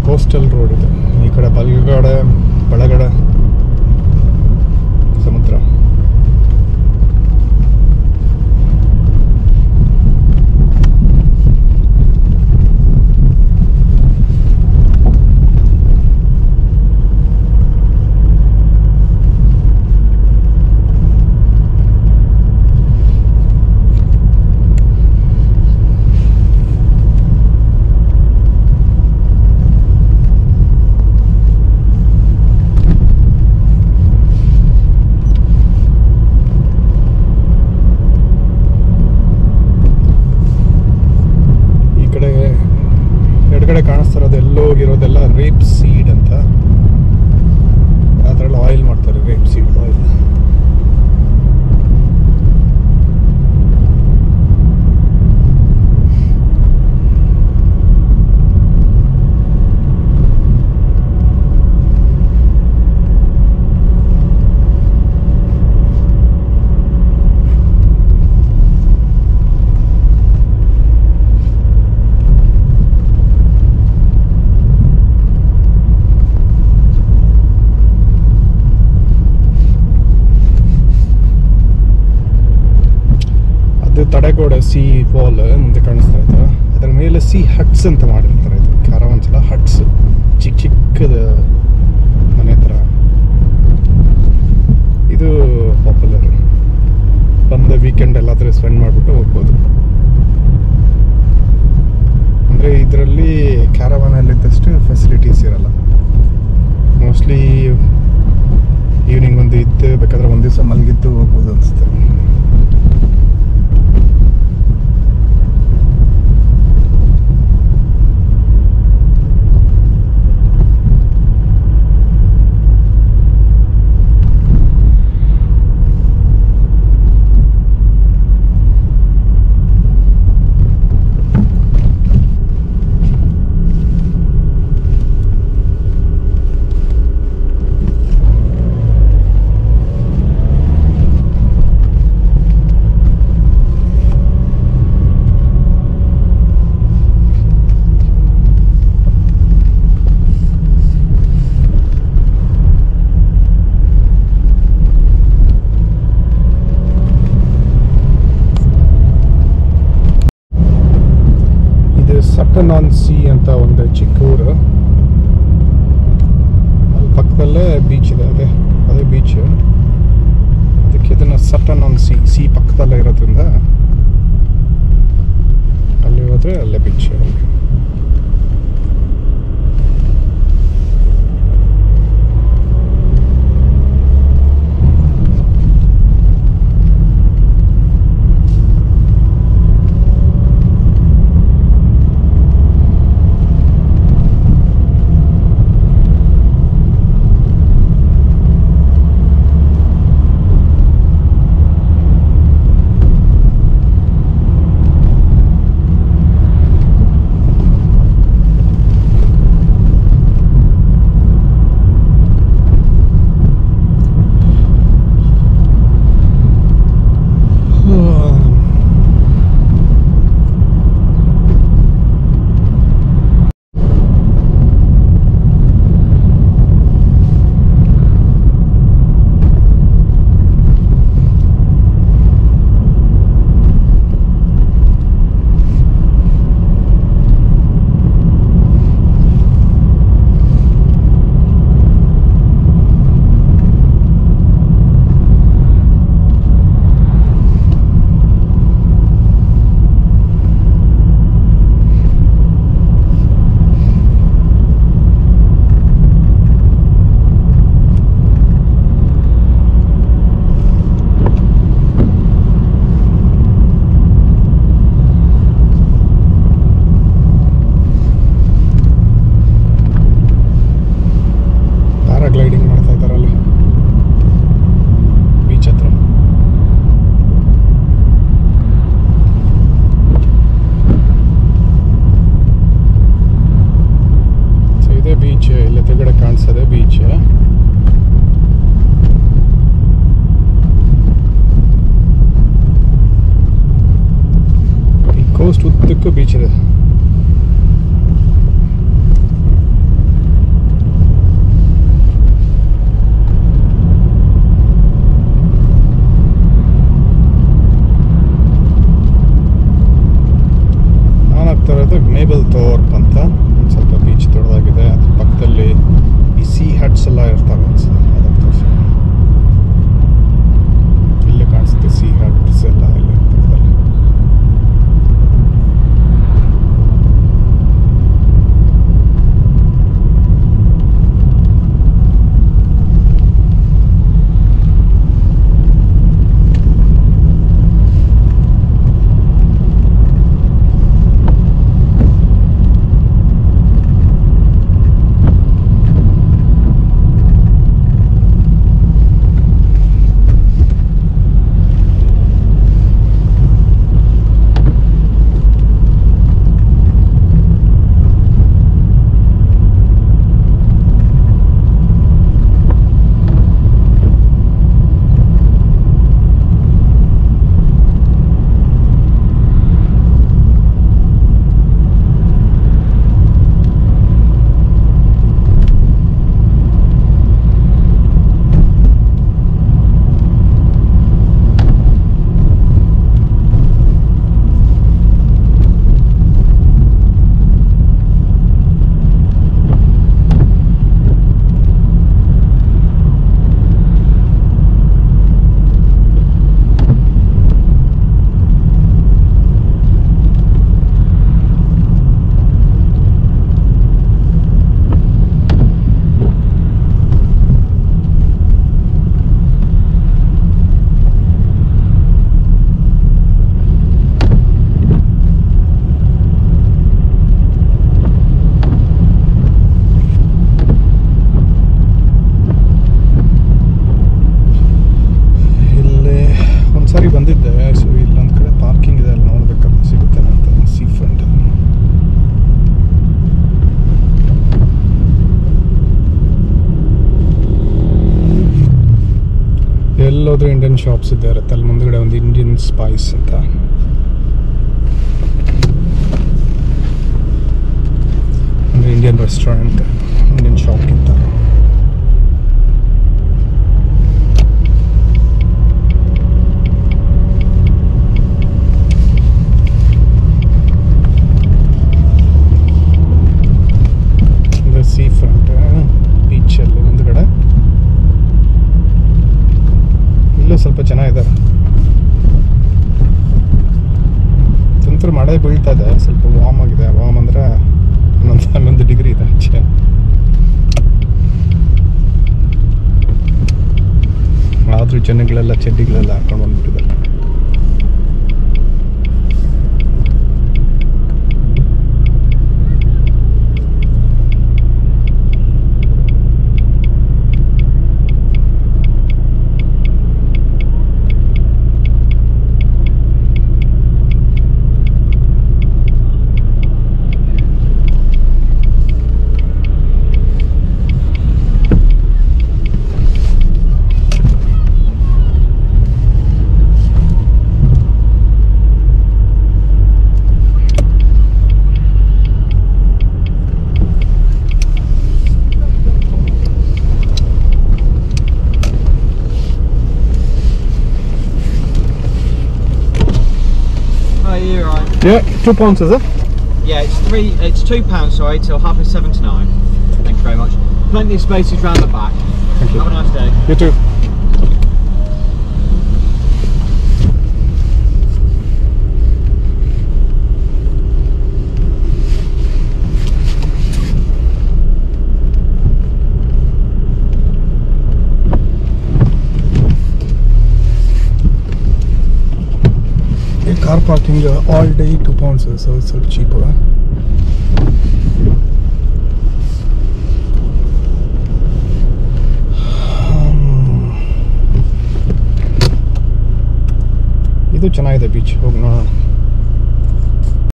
Coastal road ಇದು ಈ ಕಡೆ ಬಲ್ಗಡೆ ಬಳಗಡೆ ಸಮುದ್ರ ಈ ಕಡೆ ಎಡಗಡೆ ಕಾಣಿಸ್ತಿರೋದು ಎಲ್ಲೋ ಹೋಗಿರೋದೆಲ್ಲ ರೇಪ್ ಸೀಡ್ ಅಂತ ಅದರಲ್ಲಿ ಆಯಿಲ್ ಮಾಡ್ತಾರೆ ರೇಪ್ ಸೀಡ್ ಆಯಿಲ್ ಅದು ತಡೆಗೋಡೆ ಸಿ ವಾಲ್ ಮುಂದೆ ಕಾಣಿಸ್ತಾ ಇದೆ ಅದರ ಮೇಲೆ ಸಿ ಹಟ್ಸ್ ಅಂತ ಮಾಡಿರ್ತಾರೆ ಇದು ಕ್ಯಾರವನ್ಸ್ ಎಲ್ಲ ಹಟ್ಸ್ ಚಿಕ್ಕ ಚಿಕ್ಕದ ಮನೆ ಥರ ಇದು ಪಾಪ್ಯುಲರ್ ಬಂದ ವೀಕೆಂಡ್ ಎಲ್ಲಾದ್ರೂ ಸ್ಪೆಂಡ್ ಮಾಡಿಬಿಟ್ಟು ಹೋಗ್ಬೋದು ಅಂದರೆ ಇದರಲ್ಲಿ ಕ್ಯಾರವಾನಲ್ಲಿದ್ದಷ್ಟು ಫೆಸಿಲಿಟೀಸ್ ಇರಲ್ಲ ಮೋಸ್ಟ್ಲಿ ಈವ್ನಿಂಗ್ ಒಂದು ಇದ್ದು ಬೇಕಾದ್ರೆ ಒಂದು ದಿವಸ ಮಲಗಿದ್ದು ಹೋಗ್ಬೋದು ಅನಿಸುತ್ತೆ ಇದು ಸಟನ್ ಆನ್ ಸಿ ಅಂತ ಒಂದು ಚಿಕ್ಕ ಊರು ಅಲ್ಲಿ ಪಕ್ಕದಲ್ಲೇ ಬೀಚ್ ಇದೆ ಅದೇ ಅದೇ ಬೀಚ್ ಅದಕ್ಕೆ ಇದನ್ನ ಸಟನ್ ಆನ್ ಸಿ ಸಿ ಪಕ್ಕದಲ್ಲೇ ಇರೋದ್ರಿಂದ ಅಲ್ಲಿ ಹೋದ್ರೆ ಅಲ್ಲೇ ಬೀಚ್ ಪ್ಯಾರಾಗ್ಲೈಡಿಂಗ್ ಮಾಡ್ತಾ ಇದ್ದಾರೆ ಅಲ್ಲಿ ಬೀಚ್ ಹತ್ರ ಸೊ ಇದೇ ಬೀಚ್ ಇಲ್ಲಿ ಎದುರುಗಡೆ ಕಾಣಿಸೋದೆ ಬೀಚ್ ಈ ಕೋಸ್ಟ್ ಉದ್ದಕ್ಕೂ ಬೀಚ್ ಇದೆ ಹೋದ್ರೆ ಇಂಡಿಯನ್ ಶಾಪ್ಸ್ ಇದ್ದೇ ಇರುತ್ತೆ ಅಲ್ಲಿ ಮುಂದ್ಗಡೆ ಒಂದು ಇಂಡಿಯನ್ ಸ್ಪೈಸ್ ಅಂತ ಅಂದರೆ ಇಂಡಿಯನ್ ರೆಸ್ಟೋರೆಂಟ್ ಇಂಡಿಯನ್ ಶಾಪ್ಗಿಂತ ಇದು ಸೀ ಫ್ರಂಟ್ ಬೀಚಲ್ಲಿ ಮುಂದ್ಗಡೆ ಇಲ್ಲೂ ಸ್ವಲ್ಪ ಚೆನ್ನಾಗಿದೆ ತುಂತುರು ಮಳೆ ಬೀಳ್ತಾ ಇದೆ ಸ್ವಲ್ಪ ವಾಮ್ ಆಗಿದೆ ವಾಮ್ ಅಂದರೆ ಹನ್ನೊಂದು ಹನ್ನೊಂದು ಡಿಗ್ರಿ ಇದೆ ಆಚೆ ಆದರೂ ಜನಗಳೆಲ್ಲ ಚಡ್ಡಿಗಳೆಲ್ಲ ಹಾಕೊಂಡು ಬಂದ್ಬಿಟ್ಟಿದ್ದಾರೆ Oh, you're right. Yeah, two pounds is it? Yeah, it's three. It's two pounds. Sorry, till half past seven to nine. Thank you very much. Plenty of spaces round the back. Thank you. Have a nice day. You too. Car parking all day two pounds so ಸ್ವಲ್ಪ cheap ಇದು ಚೆನ್ನಾಗಿದೆ beach ಹೋಗಿ ನೋಡೋಣ